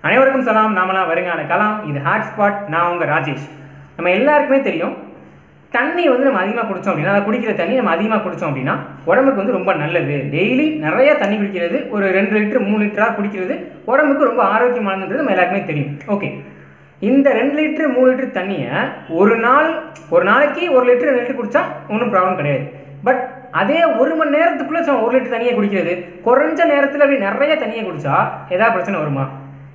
அனைவருக்கும் சலாம் நாமலாம் வருங்கால கலாம் இது ஹாட்ஸ்பாட் நான் உங்கள் ராஜேஷ் நம்ம எல்லாருக்குமே தெரியும் தண்ணி வந்து நம்ம அதிகமாக குடித்தோம் அப்படின்னா அதை குடிக்கிற தண்ணி நம்ம அதிகமாக குடித்தோம் அப்படின்னா உடம்புக்கு வந்து ரொம்ப நல்லது டெய்லி நிறைய தண்ணி குடிக்கிறது ஒரு ரெண்டு லிட்டர் மூணு லிட்டராக குடிக்கிறது உடம்புக்கு ரொம்ப ஆரோக்கியமானதுன்றது நம்ம எல்லாருக்குமே தெரியும் ஓகே இந்த ரெண்டு லிட்டர் மூணு லிட்டர் தண்ணியை ஒரு நாள் ஒரு நாளைக்கு ஒரு லிட்டர் ரெண்டு லிட்டர் குடித்தா ஒன்றும் ப்ராப்ளம் கிடையாது பட் அதே ஒரு மணி நேரத்துக்குள்ளே சும்மா ஒரு லிட்டர் தண்ணியை குடிக்கிறது குறைஞ்ச நேரத்தில் அப்படி நிறைய தண்ணியை குடித்தா ஏதாவது பிரச்சனை வருமா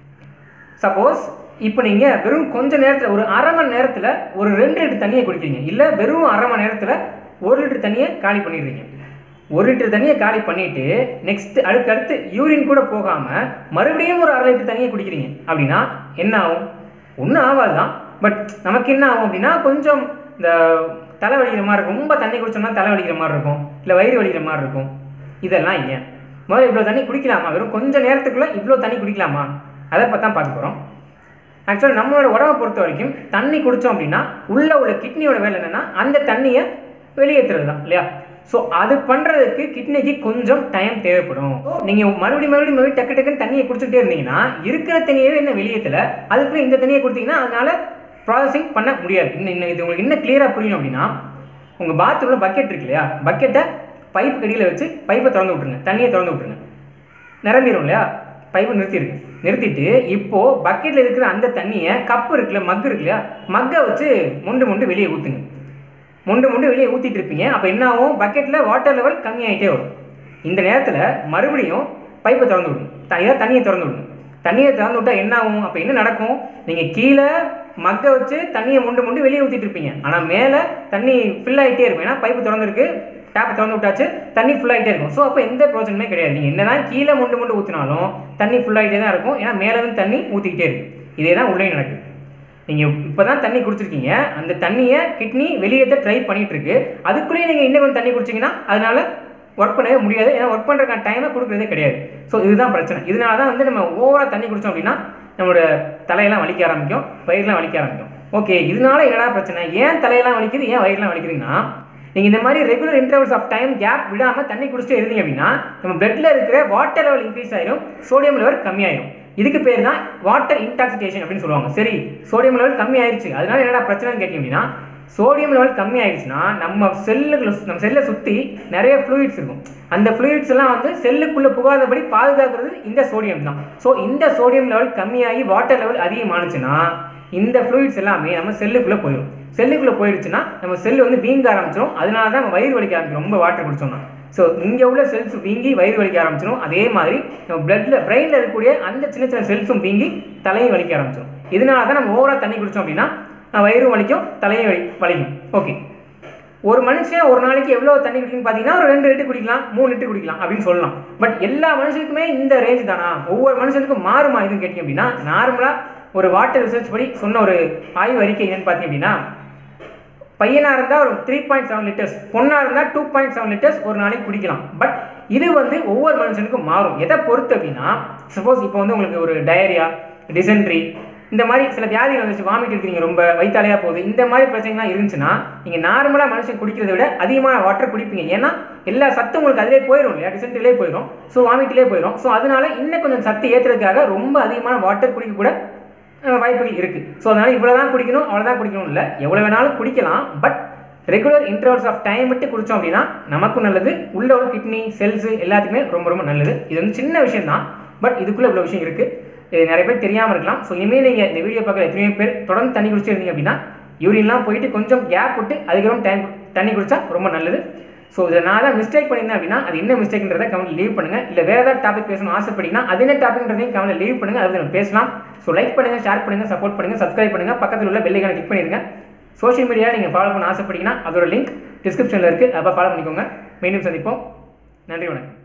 சப்போஸ் இப்போ நீங்கள் வெறும் கொஞ்ச நேரத்தில் ஒரு அரை மணி நேரத்தில் ஒரு ரெண்டு லிட்டர் தண்ணியை குடிக்கிறீங்க இல்லை வெறும் அரை மணி நேரத்தில் ஒரு லிட்டர் தண்ணியை காலி பண்ணிடுறீங்க ஒரு லிட்டர் தண்ணியை காலி பண்ணிவிட்டு நெக்ஸ்ட் அடுத்து அடுத்து யூரின் கூட போகாமல் மறுபடியும் ஒரு அரை லிட்டர் தண்ணியை குடிக்கிறீங்க அப்படின்னா என்ன ஆகும் ஒன்றும் ஆகாது தான் பட் நமக்கு என்ன ஆகும் அப்படின்னா கொஞ்சம் இந்த தலை வலிக்கிற மாதிரி இருக்கும் ரொம்ப தண்ணி குடிச்சோம்னா தலை வலிக்கிற மாதிரி இருக்கும் இல்லை வயிறு வலிக்கிற மாதிரி இருக்கும் இதெல்லாம் ஏன் முதல்ல இவ்வளோ தண்ணி குடிக்கலாமா வெறும் கொஞ்ச நேரத்துக்குள்ளே இவ்வளோ தண்ணி குடிக்கலாமா அதை பற்றி தான் பார்க்க போகிறோம் ஆக்சுவலாக நம்மளோட உடம்பை பொறுத்த வரைக்கும் தண்ணி குடித்தோம் அப்படின்னா உள்ளே உள்ள கிட்னியோட வேலை என்னென்னா அந்த தண்ணியை வெளியேற்றுறது தான் இல்லையா ஸோ அது பண்ணுறதுக்கு கிட்னிக்கு கொஞ்சம் டைம் தேவைப்படும் நீங்கள் மறுபடியும் மறுபடியும் மறுபடியும் டக்கு டக்குன்னு தண்ணியை குடிச்சுட்டே இருந்தீங்கன்னா இருக்கிற தண்ணியவே என்ன வெளியேற்றலை அதுக்குள்ளே இந்த தண்ணியை கொடுத்தீங்கன்னா அதனால் ப்ராசஸிங் பண்ண முடியாது இன்னும் இன்னும் இது உங்களுக்கு என்ன கிளியராக புரியணும் அப்படின்னா உங்கள் பாத்ரூமில் பக்கெட் இருக்கு இல்லையா பக்கெட்டை பைப் கடியில் வச்சு பைப்பை திறந்து விட்ருங்க தண்ணியை திறந்து விட்ருங்க நிரம்பிடும் இல்லையா பைப்பை நிறுத்திருக்கு நிறுத்திட்டு இப்போது பக்கெட்டில் இருக்கிற அந்த தண்ணியை கப்பு இருக்குல்ல மக்கு இருக்கு இல்லையா மக்கை வச்சு முண்டு முண்டு வெளியே ஊற்றுங்க முண்டு முண்டு வெளியே ஊற்றிட்டு இருப்பீங்க அப்போ என்ன ஆகும் பக்கெட்டில் வாட்டர் லெவல் கம்மியாகிட்டே வரும் இந்த நேரத்தில் மறுபடியும் பைப்பை திறந்து விடுங்க த- இதை தண்ணியை திறந்து விடுங்க தண்ணியை திறந்து விட்டால் என்ன ஆகும் அப்போ என்ன நடக்கும் நீங்கள் கீழே மக்கை வச்சு தண்ணியை முண்டு முண்டு வெளியே ஊற்றிட்டு இருப்பீங்க ஆனால் மேலே தண்ணி ஃபில் ஆகிட்டே இருக்கும் ஏன்னா பைப்பு திறந்துருக்கு டேப்பை திறந்து விட்டாச்சு தண்ணி full ஆகிட்டே இருக்கும் ஸோ அப்போ எந்த பிரயோஜனமே கிடையாது நீங்கள் என்ன தான் கீழே முண்டு முண்டு ஊற்றினாலும் தண்ணி full ஆகிட்டே தான் இருக்கும் ஏன்னா மேலே இருந்து தண்ணி ஊற்றிக்கிட்டே இருக்கு இதே தான் உள்ளே நடக்குது நீங்கள் இப்போ தான் தண்ணி குடிச்சிருக்கீங்க அந்த தண்ணியை கிட்னி வெளியேற்ற ட்ரை பண்ணிட்டு இருக்கு அதுக்குள்ளேயே நீங்கள் இன்னும் கொஞ்சம் தண்ணி குடிச்சிங்கன்னா அதனால ஒர்க் பண்ணவே முடியாது ஏன்னா ஒர்க் பண்ணுறதுக்கான டைமை கொடுக்குறதே கிடையாது ஸோ இதுதான் பிரச்சனை இதனால தான் வந்து நம்ம ஓவராக தண்ணி குடித்தோம் அப்படின்னா நம்மளோட தலையெல்லாம் வலிக்க ஆரம்பிக்கும் வயிறுலாம் வலிக்க ஆரம்பிக்கும் ஓகே இதனால என்னடா பிரச்சனை ஏன் தலையெல்லாம் வலிக்குது ஏன் வயிறுலாம் வலிக்குதுன்னா நீங்கள் இந்த மாதிரி regular intervals of time gap விடாமல் தண்ணி குடிச்சிட்டே இருந்தீங்க அப்படின்னா நம்ம பிளட்ல இருக்கிற வாட்டர் லெவல் இன்க்ரீஸ் ஆயிரும் சோடியம் லெவல் கம்மியாயிரும் இதுக்கு பேர் தான் வாட்டர் இன்டாக்சிகேஷன் அப்படின்னு சொல்லுவாங்க சரி சோடியம் லெவல் கம்மி ஆயிருச்சு அதனால என்னடா பிரச்சனைன்னு கேட்டீங்க அப்படின்னா சோடியம் லெவல் கம்மி ஆயிடுச்சுன்னா நம்ம செல்லுகளை நம்ம செல்லை சுற்றி நிறைய ஃப்ளூயிட்ஸ் இருக்கும் அந்த ஃப்ளூயிட்ஸ் எல்லாம் வந்து செல்லுக்குள்ளே புகாதபடி பாதுகாக்கிறது இந்த சோடியம் தான் ஸோ இந்த சோடியம் லெவல் கம்மியாகி வாட்டர் லெவல் அதிகமானுச்சுன்னா இந்த ஃப்ளூயிட்ஸ் எல்லாமே நம்ம செல்லுக்குள்ளே போயிடும் செல்லுக்குள்ளே போயிடுச்சுன்னா நம்ம செல்லு வந்து வீங்க ஆரம்பிச்சிடும் அதனால தான் நம்ம வயிறு வலிக்க ஆரம்பிக்கும் ரொம்ப வாட்டர் குடிச்சோம்னா ஸோ இங்கே உள்ள செல்ஸ் வீங்கி வயிறு வலிக்க ஆரம்பிச்சிடும் அதே மாதிரி நம்ம பிளட்ல பிரெயினில் இருக்கக்கூடிய அந்த சின்ன சின்ன செல்ஸும் வீங்கி தலையும் வலிக்க ஆரம்பிச்சிடும் இதனால தான் நம்ம ஓவராக தண்ணி குடித்தோம் அப்படின்னா அஹ், வயிறும் வலிக்கும் தலையும் வலி வலிக்கும் ஓகே ஒரு மனுஷன் ஒரு நாளைக்கு எவ்வளோ தண்ணி குடிக்கணும்னு பார்த்தீங்கன்னா ஒரு ரெண்டு லிட்டர் குடிக்கலாம் மூணு லிட்டர் குடிக்கலாம் அப்படின்னு சொல்லலாம் பட் எல்லா மனுஷனுக்குமே இந்த ரேஞ்ச் தானா ஒவ்வொரு மனுஷனுக்கும் மாறுமா இதுன்னு கேட்டிங்க அப்படின்னா நார்மலாக ஒரு வாட்டர் ரிசர்ச் படி சொன்ன ஒரு ஆய்வு அறிக்கை என்னன்னு பார்த்தீங்க அப்படின்னா பையனாக இருந்தால் ஒரு த்ரீ பாயிண்ட் செவன் லிட்டர்ஸ் பொண்ணாக இருந்தால் டூ பாயிண்ட் செவன் லிட்டர்ஸ் ஒரு நாளைக்கு குடிக்கலாம் பட் இது வந்து ஒவ்வொரு மனுஷனுக்கும் மாறும் எதை பொறுத்து அப்படின்னா சப்போஸ் இப்போ வந்து உங்களுக்கு ஒரு டயரியா டிசென்ட்ரி இந்த மாதிரி சில வியாதிகள் வந்துச்சு வாமிட் எடுக்கிறீங்க ரொம்ப வயிற்றாலையாக போகுது இந்த மாதிரி பிரச்சனைலாம் இருந்துச்சுன்னா நீங்கள் நார்மலாக மனுஷன் குடிக்கிறதை விட அதிகமான வாட்டர் குடிப்பீங்க ஏன்னா எல்லா சத்தும் உங்களுக்கு அதிலே போயிடும் இல்லையா டிசென்ட்ரிலே போயிடும் ஸோ வாமிட்டிலே போயிடும் ஸோ அதனால இன்னும் கொஞ்சம் சத்து ஏற்றுறதுக்காக ரொம்ப அதிகமான வாட்டர் குடிக்க கூட அஹ் வாய்ப்புகள் இருக்குது ஸோ அதனால் இவ்வளோ தான் குடிக்கணும் அவ்வளோதான் குடிக்கணும் இல்லை எவ்வளோ வேணாலும் குடிக்கலாம் but regular intervals of time விட்டு குடித்தோம் அப்படின்னா நமக்கும் நல்லது உள்ள உள்ள கிட்னி செல்ஸ் எல்லாத்துக்குமே ரொம்ப ரொம்ப நல்லது இது வந்து சின்ன விஷயம் தான் பட் இதுக்குள்ளே இவ்வளோ விஷயம் இருக்குது இது நிறைய பேர் தெரியாமல் இருக்கலாம் ஸோ இனிமேல் நீங்கள் இந்த வீடியோ பார்க்குற எத்தனையோ பேர் தொடர்ந்து தண்ணி குடிச்சிட்டு இருந்தீங்க அப்படின்னா யூரின்லாம் போயிட்டு கொஞ்சம் கேப் விட்டு அதுக்கப்புறம் டைம் தண்ணி குடிச்சா ரொம்ப நல்லது ஸோ இதை நான் தான் மிஸ்டேக் பண்ணியிருந்தேன் அப்படின்னா அது என்ன மிஸ்டேக்ன்றதை கமெண்ட் லீவ் பண்ணுங்கள் இல்லை வேறு ஏதாவது டாபிக் பேசணும் ஆசைப்பட்டீங்கன்னா அது என்ன டாபிக்ன்றதையும் கமெண்ட் லீவ் பண்ணுங்கள் அதை நம்ம பேசலாம் ஸோ லைக் பண்ணுங்கள் ஷேர் பண்ணுங்கள் சப்போர்ட் பண்ணுங்கள் சப்ஸ்கிரைப் பண்ணுங்கள் பக்கத்தில் உள்ள பெல்லைக்கான கிளிக் பண்ணிடுங்க சோஷியல் மீடியா நீங்கள் ஃபாலோ பண்ண ஆசைப்பட்டீங்கன்னா அதோட லிங்க் டிஸ்கிரிப்ஷனில் இருக்குது அப்போ ஃபாலோ பண்ணிக்கோங்க மீண்டும் சந்திப்போம் நன்றி வணக்கம்